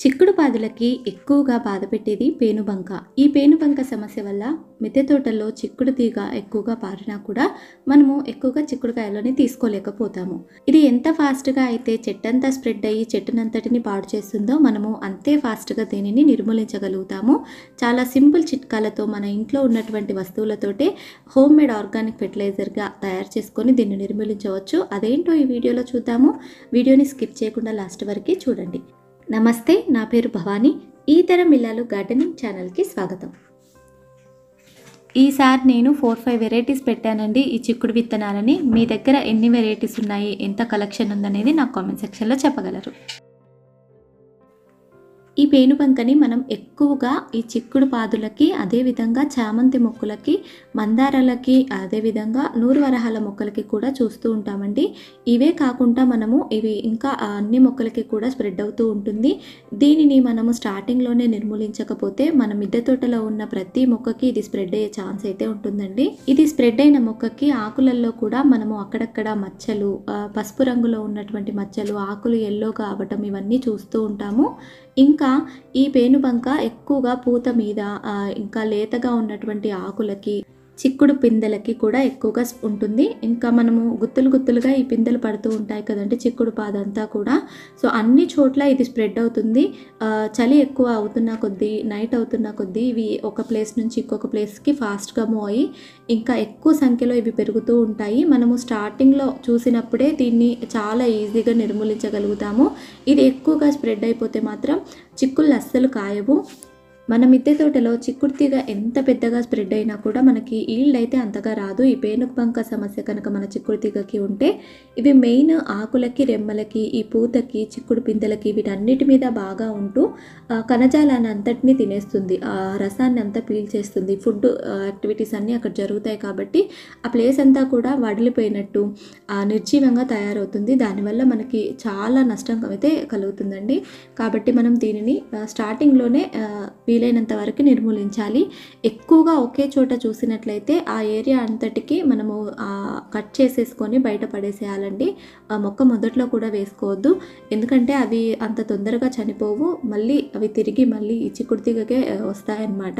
చిక్కుడు పాదులకి ఎక్కువగా బాధ పెట్టేది పేనుబంక ఈ పేనుబంక సమస్య వల్ల మిద్దె తోటల్లో చిక్కుడు తీగ ఎక్కువగా పారినా కూడా మనము ఎక్కువగా చిక్కుడుకాయలని తీసుకోలేకపోతాము ఇది ఎంత ఫాస్ట్గా అయితే చెట్టంతా స్ప్రెడ్ అయ్యి చెట్టునంతటిని పాడు చేస్తుందో మనము అంతే ఫాస్ట్గా దీనిని నిర్మూలించగలుగుతాము చాలా సింపుల్ చిట్కాలతో మన ఇంట్లో ఉన్నటువంటి వస్తువులతోటే హోమ్ మేడ్ ఆర్గానిక్ ఫెర్టిలైజర్గా తయారు చేసుకొని దీన్ని నిర్మూలించవచ్చు అదేంటో ఈ వీడియోలో చూద్దాము వీడియోని స్కిప్ చేయకుండా లాస్ట్ వరకు చూడండి నమస్తే నా పేరు భవానీ ఈ తరం ఇల్లాలు గార్డెనింగ్ ఛానల్కి స్వాగతం ఈసారి నేను ఫోర్ ఫైవ్ వెరైటీస్ పెట్టానండి ఈ చిక్కుడు విత్తనాలని మీ దగ్గర ఎన్ని వెరైటీస్ ఉన్నాయి ఎంత కలెక్షన్ ఉందనేది నాకు కామెంట్ సెక్షన్లో చెప్పగలరు ఈ పేనుబంకని మనం ఎక్కువగా ఈ చిక్కుడు పాదులకి అదేవిధంగా చామంతి మొక్కలకి మందారాలకి అదేవిధంగా నూరు వరహాల మొక్కలకి కూడా చూస్తూ ఉంటామండి ఇవే కాకుండా మనము ఇవి ఇంకా అన్ని మొక్కలకి కూడా స్ప్రెడ్ అవుతూ ఉంటుంది దీనిని మనము స్టార్టింగ్లోనే నిర్మూలించకపోతే మన మిద్దె తోటలో ఉన్న ప్రతి మొక్కకి ఇది స్ప్రెడ్ అయ్యే ఛాన్స్ అయితే ఉంటుందండి ఇది స్ప్రెడ్ అయిన మొక్కకి ఆకులలో కూడా మనము అక్కడక్కడ మచ్చలు ఆ, పసుపు రంగులో ఉన్నటువంటి మచ్చలు ఆకులు ఎల్లోగా అవ్వటం ఇవన్నీ చూస్తూ ఉంటాము ఇంకా ఈ పేనుబంక ఎక్కువగా పూత మీద ఆ, ఇంకా లేతగా ఉన్నటువంటి ఆకులకి చిక్కుడు పిందెలకి కూడా ఎక్కువగా స్- ఉంటుంది ఇంకా మనము గుత్తులు గుత్తులుగా ఈ పిందెలు పడుతూ ఉంటాయి కదండి చిక్కుడు పాదంతా కూడా సో అన్ని చోట్ల ఇది స్ప్రెడ్ అవుతుంది ఆ, చలి ఎక్కువ అవుతున్న కొద్దీ నైట్ అవుతున్న కొద్దీ ఇవి ఒక ప్లేస్ నుంచి ఇంకొక ప్లేస్కి ఫాస్ట్గా మూవ్ అయ్యి ఇంకా ఎక్కువ సంఖ్యలో ఇవి పెరుగుతూ ఉంటాయి మనము స్టార్టింగ్లో చూసినప్పుడే దీన్ని చాలా ఈజీగా నిర్మూలించగలుగుతాము ఇది ఎక్కువగా స్ప్రెడ్ అయిపోతే మాత్రం చిక్కుళ్ళు అస్సలు కాయవు మన మిద్దె తోటలో చిక్కుడు తీగ ఎంత పెద్దగా స్ప్రెడ్ అయినా కూడా మనకి ఈల్డ్ అయితే అంతగా రాదు ఈ పేనుబంక సమస్య కనుక మన చిక్కుడు తీగకి ఉంటే ఇవి మెయిన్ ఆకులకి రెమ్మలకి ఈ పూతకి చిక్కుడు పిందెలకి వీటన్నిటి మీద బాగా ఉంటూ ఆ, కణజాలాన్ని అంతటినీ తినేస్తుంది ఆ రసాన్ని అంతా పీల్చేస్తుంది ఫుడ్ యాక్టివిటీస్ అన్నీ అక్కడ జరుగుతాయి కాబట్టి ఆ ప్లేస్ అంతా కూడా వడిలిపోయినట్టు ఆ, నిర్జీవంగా తయారవుతుంది దానివల్ల మనకి చాలా నష్టం అయితే కలుగుతుందండి కాబట్టి మనం దీనిని ఆ, స్టార్టింగ్లోనే ఆ, వీలైనంత వరకు నిర్మూలించాలి ఎక్కువగా ఒకే చోట చూసినట్లయితే ఆ ఏరియా అంతటికి మనము ఆ, కట్ చేసేసుకొని బయట పడేసేయాలండి ఆ మొక్క మొదట్లో కూడా వేసుకోవద్దు ఎందుకంటే అవి అంత తొందరగా చనిపోవు మళ్ళీ అవి తిరిగి మళ్ళీ ఈ చిక్కుడు తీగకే ఆ, వస్తాయన్నమాట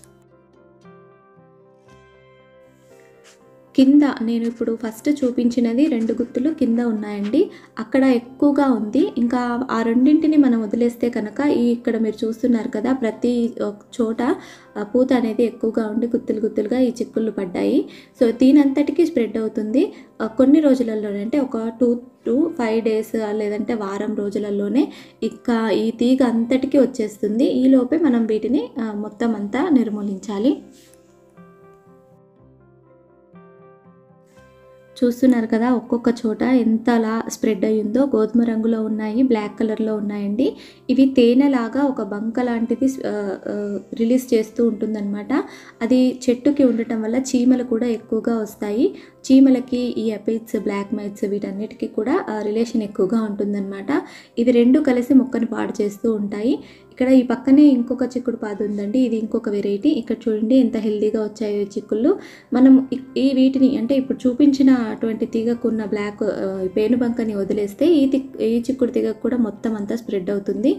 కింద నేను ఇప్పుడు ఫస్ట్ చూపించినది రెండు గుత్తులు కింద ఉన్నాయండి అక్కడ ఎక్కువగా ఉంది ఇంకా ఆ రెండింటిని మనం వదిలేస్తే కనుక ఈ ఇక్కడ మీరు చూస్తున్నారు కదా ప్రతి ఒక్ చోట ఆ, పూత అనేది ఎక్కువగా ఉండి గుత్తులు గుత్తులుగా ఈ చిక్కుళ్ళు పడ్డాయి సో దీనంతటికి స్ప్రెడ్ అవుతుంది ఆ, కొన్ని రోజులలోనే అంటే ఒక టూ టు ఫైవ్ డేస్ లేదంటే వారం రోజులలోనే ఇక ఈ తీగ అంతటికి వచ్చేస్తుంది ఈ లోపే మనం వీటిని ఆ, మొత్తం అంతా నిర్మూలించాలి చూస్తున్నారు కదా ఒక్కొక్క చోట ఎంతలా స్ప్రెడ్ అయ్యిందో గోధుమ రంగులో ఉన్నాయి బ్లాక్ కలర్లో ఉన్నాయండి ఇవి తేనెలాగా ఒక బంక లాంటిది ఆ, ఆ, రిలీజ్ చేస్తూ ఉంటుందన్నమాట అది చెట్టుకి ఉండటం వల్ల చీమలు కూడా ఎక్కువగా వస్తాయి చీమలకి ఈ ఎపిడ్స్ బ్లాక్ మైట్స్ వీటన్నిటికీ కూడా రిలేషన్ ఎక్కువగా ఉంటుందన్నమాట ఇవి రెండు కలిసి మొక్కను పాడు చేస్తూ ఉంటాయి ఇక్కడ ఈ పక్కనే ఇంకొక చిక్కుడు పాదు ఉందండి ఇది ఇంకొక వెరైటీ ఇక్కడ చూడండి ఎంత హెల్దీగా వచ్చాయో ఈ చిక్కుళ్ళు మనం ఇ- ఈ వీటిని అంటే ఇప్పుడు చూపించిన అటువంటి తీగకున్న బ్లాక్ ఆ, పేనుబంకని వదిలేస్తే ఈ తి ఈ చిక్కుడు తీగకు కూడా మొత్తం అంతా స్ప్రెడ్ అవుతుంది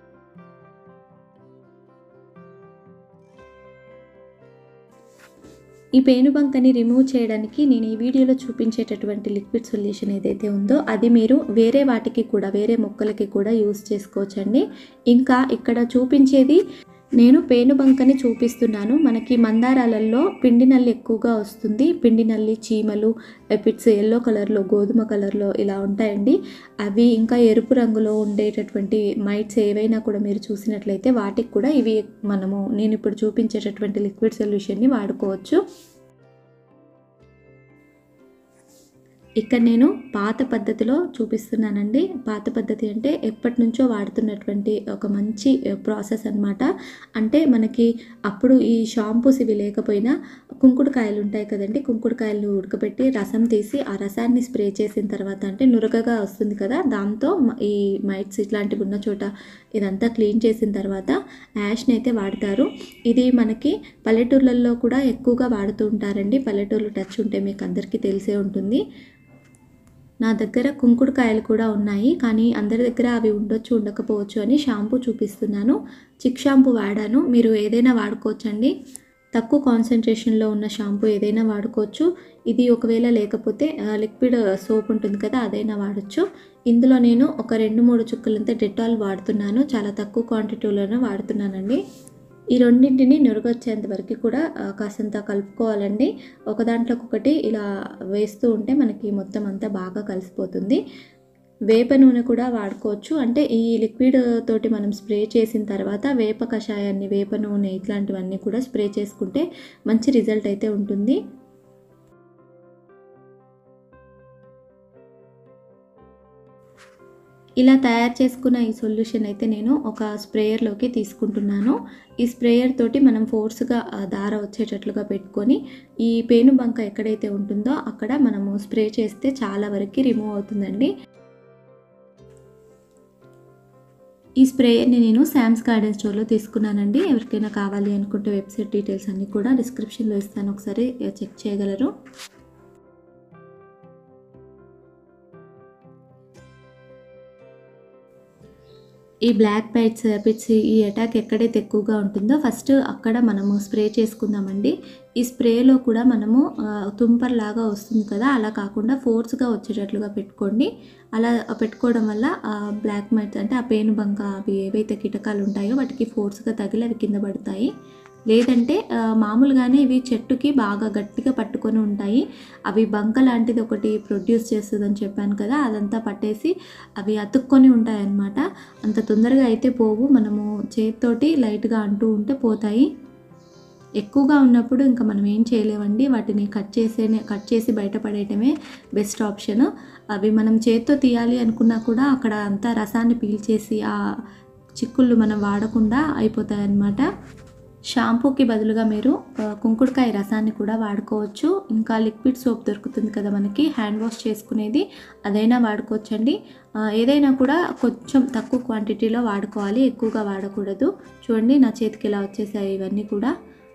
ఈ పేనుబంకని రిమూవ్ చేయడానికి నేను ఈ వీడియోలో చూపించేటటువంటి లిక్విడ్ సొల్యూషన్ ఏదైతే ఉందో అది మీరు వేరే వాటికి కూడా వేరే మొక్కలకి కూడా యూస్ చేసుకోవచ్చండి ఇంకా ఇక్కడ చూపించేది నేను పేనుబంకని చూపిస్తున్నాను మనకి మందారాలలో పిండి నల్లి ఎక్కువగా వస్తుంది పిండి నల్లి చీమలు ఎపిట్స్ ఎల్లో కలర్లో గోధుమ కలర్లో ఇలా ఉంటాయండి అవి ఇంకా ఎరుపు రంగులో ఉండేటటువంటి మైట్స్ ఏవైనా కూడా మీరు చూసినట్లయితే వాటికి కూడా ఇవి మనము నేను ఇప్పుడు చూపించేటటువంటి లిక్విడ్ సొల్యూషన్ని వాడుకోవచ్చు ఇక్కడ నేను పాత పద్ధతిలో చూపిస్తున్నానండి పాత పద్ధతి అంటే ఎప్పటి నుంచో వాడుతున్నటువంటి ఒక మంచి ప్రాసెస్ అన్నమాట అంటే మనకి అప్పుడు ఈ షాంపూస్ ఇవి లేకపోయినా కుంకుడుకాయలు ఉంటాయి కదండి కుంకుడుకాయలు ఉడకబెట్టి రసం తీసి ఆ రసాన్ని స్ప్రే చేసిన తర్వాత అంటే నురగగా వస్తుంది కదా దాంతో మ- ఈ మైట్స్ ఇట్లాంటివి ఉన్న చోట ఇదంతా క్లీన్ చేసిన తర్వాత యాష్ని అయితే వాడతారు ఇది మనకి పల్లెటూర్లలో కూడా ఎక్కువగా వాడుతూ ఉంటారండి పల్లెటూర్లు టచ్ ఉంటే మీకు అందరికీ తెలిసే ఉంటుంది నా దగ్గర కుంకుడుకాయలు కూడా ఉన్నాయి కానీ అందరి దగ్గర అవి ఉండొచ్చు ఉండకపోవచ్చు అని షాంపూ చూపిస్తున్నాను చిక్ షాంపూ వాడాను మీరు ఏదైనా వాడుకోవచ్చండి తక్కువ కాన్సన్ట్రేషన్లో ఉన్న షాంపూ ఏదైనా వాడుకోవచ్చు ఇది ఒకవేళ లేకపోతే ఆ, లిక్విడ్ సోప్ ఉంటుంది కదా అదైనా వాడచ్చు ఇందులో నేను ఒక రెండు మూడు చుక్కలంతా డెటాల్ వాడుతున్నాను చాలా తక్కువ క్వాంటిటీలోనే వాడుతున్నానండి ఈ రెండింటిని నురుగొచ్చేంత వరకు కూడా ఆ, కాసంత కలుపుకోవాలండి ఒక దాంట్లోకి ఒకటి ఇలా వేస్తూ ఉంటే మనకి మొత్తం అంతా బాగా కలిసిపోతుంది వేప నూనె కూడా వాడుకోవచ్చు అంటే ఈ లిక్విడ్ తోటి మనం స్ప్రే చేసిన తర్వాత వేప కషాయాన్ని వేప నూనె ఇట్లాంటివన్నీ కూడా స్ప్రే చేసుకుంటే మంచి రిజల్ట్ అయితే ఉంటుంది ఇలా తయారు చేసుకున్న ఈ సొల్యూషన్ అయితే నేను ఒక స్ప్రేయర్లోకి తీసుకుంటున్నాను ఈ స్ప్రేయర్ తోటి మనం ఫోర్స్గా ఆ దార వచ్చేటట్లుగా పెట్టుకొని ఈ పేను బంక ఎక్కడైతే ఉంటుందో అక్కడ మనము స్ప్రే చేస్తే చాలా వరకు రిమూవ్ అవుతుందండి ఈ స్ప్రేయర్ని నేను శామ్స్ గార్డెన్ స్టోర్లో తీసుకున్నానండి ఎవరికైనా కావాలి అనుకుంటే వెబ్సైట్ డీటెయిల్స్ అన్నీ కూడా డిస్క్రిప్షన్లో ఇస్తాను ఒకసారి చెక్ చేయగలరు ఈ బ్లాక్ బైట్స్ పిట్స్ ఈ అటాక్ ఎక్కడైతే ఎక్కువగా ఉంటుందో ఫస్ట్ అక్కడ మనము స్ప్రే చేసుకుందామండి ఈ స్ప్రేలో కూడా మనము ఆ, తుంపర్లాగా వస్తుంది కదా అలా కాకుండా ఫోర్స్గా వచ్చేటట్లుగా పెట్టుకోండి అలా పెట్టుకోవడం వల్ల ఆ బ్లాక్ మైట్స్ అంటే ఆ పేను బంక అవి ఏవైతే కీటకాలు ఉంటాయో వాటికి ఫోర్స్గా తగిలి అవి కింద పడతాయి లేదంటే ఆ, మామూలుగానే ఇవి చెట్టుకి బాగా గట్టిగా పట్టుకొని ఉంటాయి అవి బంక లాంటిది ఒకటి ప్రొడ్యూస్ చేస్తుందని చెప్పాను కదా అదంతా పట్టేసి అవి అతుక్కొని ఉంటాయి అన్నమాట అంత తొందరగా అయితే పోవు మనము చేతితోటి లైట్గా అంటూ ఉంటే పోతాయి ఎక్కువగా ఉన్నప్పుడు ఇంకా మనం ఏం చేయలేమండి వాటిని కట్ చేసేనే కట్ చేసి బయటపడేయటమే బెస్ట్ ఆప్షన్ అవి మనం చేత్తో తీయాలి అనుకున్నా కూడా అక్కడ అంతా రసాన్ని పీల్చేసి ఆ చిక్కుళ్ళు మనం వాడకుండా అయిపోతాయి అన్నమాట షాంపూకి బదులుగా మీరు ఆ, కుంకుడుకాయ రసాన్ని కూడా వాడుకోవచ్చు ఇంకా లిక్విడ్ సోప్ దొరుకుతుంది కదా మనకి హ్యాండ్ వాష్ చేసుకునేది అదైనా వాడుకోవచ్చండి ఆ, ఏదైనా కూడా కొంచెం తక్కువ క్వాంటిటీలో వాడుకోవాలి ఎక్కువగా వాడకూడదు చూడండి నా చేతికి ఇలా వచ్చేసాయి ఇవన్నీ కూడా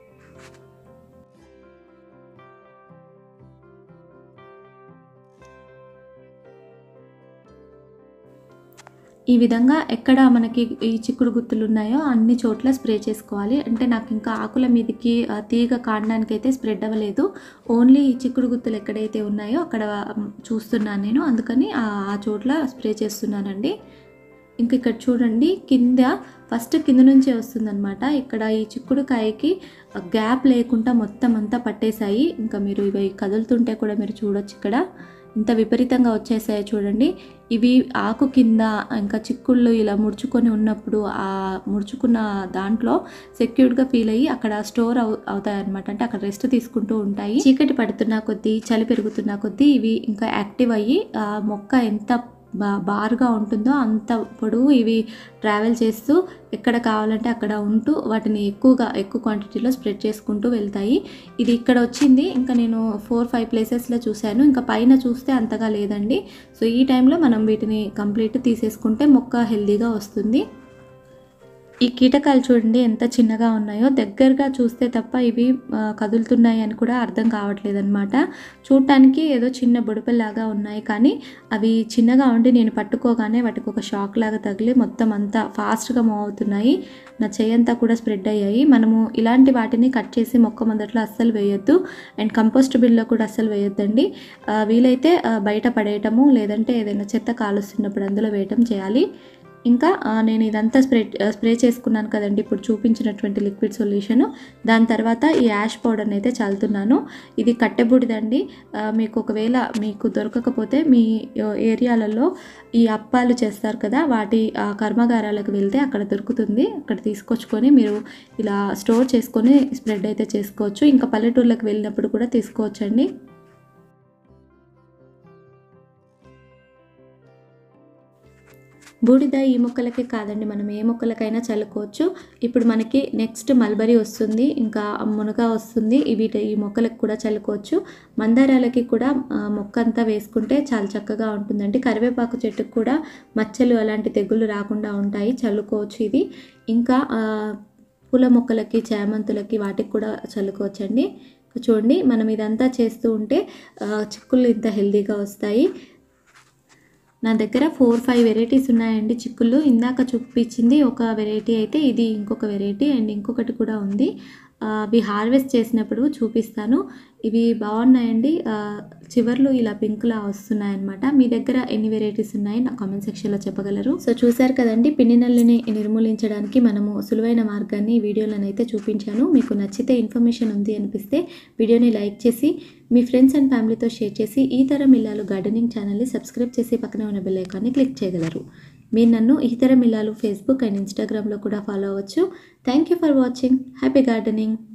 ఈ విధంగా ఎక్కడ మనకి ఈ చిక్కుడు గుత్తులు ఉన్నాయో అన్ని చోట్ల స్ప్రే చేసుకోవాలి అంటే నాకు ఇంకా ఆకుల మీదకి ఆ, తీగ కాండానికి అయితే స్ప్రెడ్ అవ్వలేదు ఓన్లీ ఈ చిక్కుడు గుత్తులు ఎక్కడైతే ఉన్నాయో అక్కడ మ్, చూస్తున్నాను నేను అందుకని ఆ ఆ చోట్ల స్ప్రే చేస్తున్నానండి ఇంక ఇక్కడ చూడండి కింద ఫస్ట్ కింద నుంచే వస్తుందన్నమాట ఇక్కడ ఈ చిక్కుడుకాయకి గ్యాప్ లేకుండా మొత్తం అంతా పట్టేశాయి ఇంకా మీరు ఇవి కదులుతుంటే కూడా మీరు చూడొచ్చు ఇక్కడ ఇంత విపరీతంగా వచ్చేసాయి చూడండి ఇవి ఆకు కింద ఇంకా చిక్కుళ్ళు ఇలా ముడుచుకొని ఉన్నప్పుడు ఆ ముడుచుకున్న దాంట్లో సెక్యూర్డ్గా ఫీల్ అయ్యి అక్కడ స్టోర్ అవు అవుతాయి అనమాట అంటే అక్కడ రెస్ట్ తీసుకుంటూ ఉంటాయి చీకటి పడుతున్న కొద్దీ చలి పెరుగుతున్న కొద్దీ ఇవి ఇంకా యాక్టివ్ అయ్యి ఆ మొక్క ఎంత బా బారుగా ఉంటుందో అంత పొడవు ఇవి ట్రావెల్ చేస్తూ ఎక్కడ కావాలంటే అక్కడ ఉంటూ వాటిని ఎక్కువగా ఎక్కువ క్వాంటిటీలో స్ప్రెడ్ చేసుకుంటూ వెళ్తాయి ఇది ఇక్కడ వచ్చింది ఇంకా నేను ఫోర్ ఫైవ్ ప్లేసెస్లో చూశాను ఇంకా పైన చూస్తే అంతగా లేదండి సో ఈ టైంలో మనం వీటిని కంప్లీట్ తీసేసుకుంటే మొక్క హెల్దీగా వస్తుంది ఈ కీటకాలు చూడండి ఎంత చిన్నగా ఉన్నాయో దగ్గరగా చూస్తే తప్ప ఇవి ఆ, కదులుతున్నాయి అని కూడా అర్థం కావట్లేదు అనమాట చూడటానికి ఏదో చిన్న బుడపల్లాగా ఉన్నాయి కానీ అవి చిన్నగా ఉండి నేను పట్టుకోగానే వాటికి ఒక షాక్ లాగా తగిలి మొత్తం అంతా ఫాస్ట్గా మూవ్ అవుతున్నాయి నా చెయ్యంతా కూడా స్ప్రెడ్ అయ్యాయి మనము ఇలాంటి వాటిని కట్ చేసి మొక్క మొదట్లో అస్సలు వేయొద్దు అండ్ కంపోస్ట్ బిల్లో కూడా అస్సలు వేయొద్దండి ఆ, వీలైతే ఆ, బయట పడేయటము లేదంటే ఏదైనా చెత్త కాలుస్తున్నప్పుడు అందులో వేయటం చేయాలి ఇంకా ఆ, నేను ఇదంతా స్ప్రే స్ప్రే చేసుకున్నాను కదండి ఇప్పుడు చూపించినటువంటి లిక్విడ్ సొల్యూషన్ దాని తర్వాత ఈ యాష్ పౌడర్ని అయితే చల్లుతున్నాను ఇది కట్టెబూడిదండి ఆ, మీకు ఒకవేళ మీకు దొరకకపోతే మీ ఆ, ఏరియాలలో ఈ అప్పాలు చేస్తారు కదా వాటి ఆ, కర్మాగారాలకు వెళ్తే అక్కడ దొరుకుతుంది అక్కడ తీసుకొచ్చుకొని మీరు ఇలా స్టోర్ చేసుకొని స్ప్రెడ్ అయితే చేసుకోవచ్చు ఇంకా పల్లెటూర్లకు వెళ్ళినప్పుడు కూడా తీసుకోవచ్చండి బూడిద ఈ మొక్కలకే కాదండి మనం ఏ మొక్కలకైనా చల్లుకోవచ్చు ఇప్పుడు మనకి నెక్స్ట్ మల్బరీ వస్తుంది ఇంకా మునగ వస్తుంది వీటి ఈ మొక్కలకు కూడా చల్లుకోవచ్చు మందారాలకి కూడా ఆ, మొక్క అంతా వేసుకుంటే చాలా చక్కగా ఉంటుందండి కరివేపాకు చెట్టుకు కూడా మచ్చలు అలాంటి తెగుళ్ళు రాకుండా ఉంటాయి చల్లుకోవచ్చు ఇది ఇంకా ఆ, పూల మొక్కలకి చామంతులకి వాటికి కూడా చల్లుకోవచ్చండి చూడండి మనం ఇదంతా చేస్తూ ఉంటే ఆ, చిక్కుళ్ళు ఇంత హెల్తీగా వస్తాయి నా దగ్గర ఫోర్ ఫైవ్ వెరైటీస్ ఉన్నాయండి చిక్కుళ్ళు ఇందాక చూపించింది ఒక వెరైటీ అయితే ఇది ఇంకొక వెరైటీ అండ్ ఇంకొకటి కూడా ఉంది ఆ, అవి హార్వెస్ట్ చేసినప్పుడు చూపిస్తాను ఇవి బాగున్నాయండి ఆ, చివర్లు ఇలా పింక్లా వస్తున్నాయన్నమాట మీ దగ్గర ఎన్ని వెరైటీస్ ఉన్నాయి నా కామెంట్ సెక్షన్లో చెప్పగలరు సో చూసారు కదండి పిండి నల్లిని నిర్మూలించడానికి మనము సులువైన మార్గాన్ని ఈ వీడియోలను అయితే చూపించాను మీకు నచ్చితే ఇన్ఫర్మేషన్ ఉంది అనిపిస్తే వీడియోని లైక్ చేసి మీ ఫ్రెండ్స్ అండ్ ఫ్యామిలీతో షేర్ చేసి ఈ తరం ఇల్లాలు గార్డెనింగ్ ఛానల్ని సబ్స్క్రైబ్ చేసి పక్కన ఉన్న బెల్ ఐకాన్ని క్లిక్ చేయగలరు మీరు నన్ను ఈ తరం ఇల్లాలు ఫేస్బుక్ అండ్ ఇన్స్టాగ్రామ్లో కూడా ఫాలో అవ్వచ్చు thank you for watching happy gardening